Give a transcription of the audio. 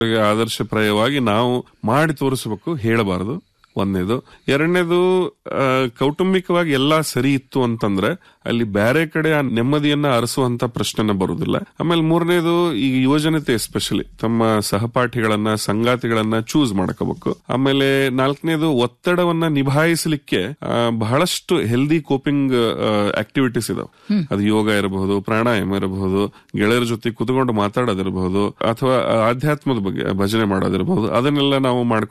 ಆದರ್ಶಪ್ರಾಯವಾಗಿ ನಾವು ಮಾಡಿ ತೋರಿಸಬೇಕು ಹೇಳಬಾರದು ಒಂದನೇದು ಎರಡನೇದು ಆ, ಕೌಟುಂಬಿಕವಾಗಿ ಎಲ್ಲಾ ಸರಿ ಇತ್ತು ಅಂತಂದ್ರೆ ಅಲ್ಲಿ ಬೇರೆ ಕಡೆ ಆ ನೆಮ್ಮದಿಯನ್ನ ಅರಸುವಂತ ಪ್ರಶ್ನೆನ ಬರುದಿಲ್ಲ ಆಮೇಲೆ ಮೂರನೇದು ಈ ಯುವಜನತೆ ಎಸ್ಪೆಷಲಿ ತಮ್ಮ ಸಹಪಾಠಿಗಳನ್ನ ಸಂಗಾತಿಗಳನ್ನ ಚೂಸ್ ಮಾಡ್ಕೋಬೇಕು ಆಮೇಲೆ ನಾಲ್ಕನೇದು ಒತ್ತಡವನ್ನ ನಿಭಾಯಿಸಲಿಕ್ಕೆ ಆ, ಬಹಳಷ್ಟು ಹೆಲ್ದಿ ಕೋಪಿಂಗ್ ಆಕ್ಟಿವಿಟೀಸ್ ಇದಾವೆ ಅದು ಯೋಗ ಇರಬಹುದು ಪ್ರಾಣಾಯಾಮ ಇರಬಹುದು ಗೆಳೆಯರ ಜೊತೆ ಕುತ್ಕೊಂಡು ಮಾತಾಡೋದಿರಬಹುದು ಅಥವಾ ಆಧ್ಯಾತ್ಮದ ಬಗ್ಗೆ ಭಜನೆ ಮಾಡೋದಿರಬಹುದು ಅದನ್ನೆಲ್ಲ ನಾವು ಮಾಡ್ಕೊಂಡು